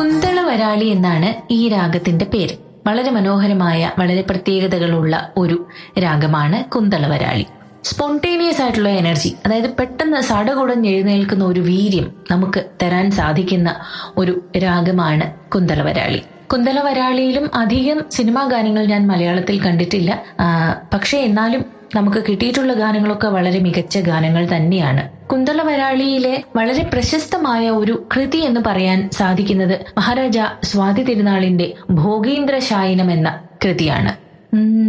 കുന്തളവരാളി എന്നാണ് ഈ രാഗത്തിന്റെ പേര് വളരെ മനോഹരമായ വളരെ പ്രത്യേകതകളുള്ള ഒരു രാഗമാണ് കുന്തളവരാളി സ്പോണ്ടേനിയസ് ആയിട്ടുള്ള എനർജി അതായത് പെട്ടെന്ന് സടകുടഞ്ഞ് എഴുന്നേൽക്കുന്ന ഒരു വീര്യം നമുക്ക് തരാൻ സാധിക്കുന്ന ഒരു രാഗമാണ് കുന്തളവരാളി കുന്തളവരാളിയിലും അധികം സിനിമാ ഗാനങ്ങൾ ഞാൻ മലയാളത്തിൽ കണ്ടിട്ടില്ല ആ, പക്ഷേ എന്നാലും നമുക്ക് കിട്ടിയിട്ടുള്ള ഗാനങ്ങളൊക്കെ വളരെ മികച്ച ഗാനങ്ങൾ തന്നെയാണ് കുന്തളവരാളിയിലെ വളരെ പ്രശസ്തമായ ഒരു കൃതി എന്ന് പറയാൻ സാധിക്കുന്നത് മഹാരാജ സ്വാതി തിരുനാളിന്റെ ഭോഗീന്ദ്ര ശായനം എന്ന കൃതിയാണ് ഉം,